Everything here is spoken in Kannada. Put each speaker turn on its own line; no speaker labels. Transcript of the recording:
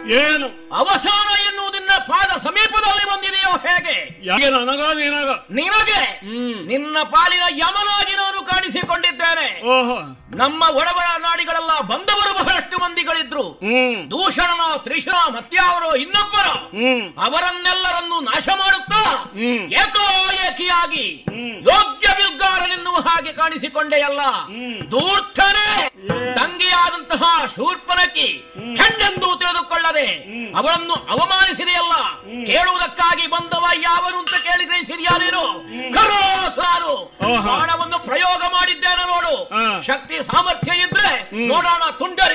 ಏನು
ಅವಸಾನ ಎನ್ನುವುದನ್ನ ಪಾದ ಸಮೀಪದಲ್ಲಿ ಬಂದಿದೆಯೋ ಹೇಗೆ
ಯಾಕೆ ನನಗ ನಿನಗ
ನಿನಗೆ
ಹ್ಮ್.
ನಿನ್ನ ಪಾಲಿನ ಯಮನಾಗಿ ನಾನು ಕಾಣಿಸಿಕೊಂಡಿದ್ದೇನೆ
ಓಹೋ
ನಮ್ಮ ಒಡಬಳ ನಾಡಿಗಳೆಲ್ಲ ಬಂದವರು ಬಹಳಷ್ಟು ಮಂದಿಗಳಿದ್ರು
ಹ್ಮ್
ದೂಷಣನ ತ್ರಿಶನ ಮತ್ಯಾವರೋ ಇನ್ನೊಬ್ಬರು
ಹ್ಮ್
ಅವರನ್ನೆಲ್ಲರನ್ನು ನಾಶ ಮಾಡುತ್ತಾ
ಹ್ಮ್.
ಏಕಾಏಕಿಯಾಗಿ ಯೋಗ್ಯ ಬಿಲ್ಗಾರನೆನ್ನುವ ಹಾಗೆ ಕಾಣಿಸಿಕೊಂಡೆಯಲ್ಲ ದೂರ್ತನೆ ತಂಗಿಯಾದಂತಹ ಶೂರ್ಪನಕಿ ಹೆಣ್ಣೆಂದು ತಿಳಿದುಕೊಳ್ಳದೆ ಅವಳನ್ನು ಅವಮಾನಿಸಿದೆಯಲ್ಲ ಕೇಳುವುದಕ್ಕಾಗಿ ಬಂದವ ಯಾವನು ಅಂತ ಕೇಳಿ ಗ್ರಹಿಸಿದ್ಯಾ ನೀನು ಕರೋ ಸಾರು
ಓಹೋ.
ಬಾಣವನ್ನು ಪ್ರಯೋಗ ಮಾಡಿದ್ದೇನೆ ನೋಡು
ಹಾ.
ಶಕ್ತಿ ಸಾಮರ್ಥ್ಯ ಇದ್ರೆ ನೋಡೋಣ ತುಂಡರಿ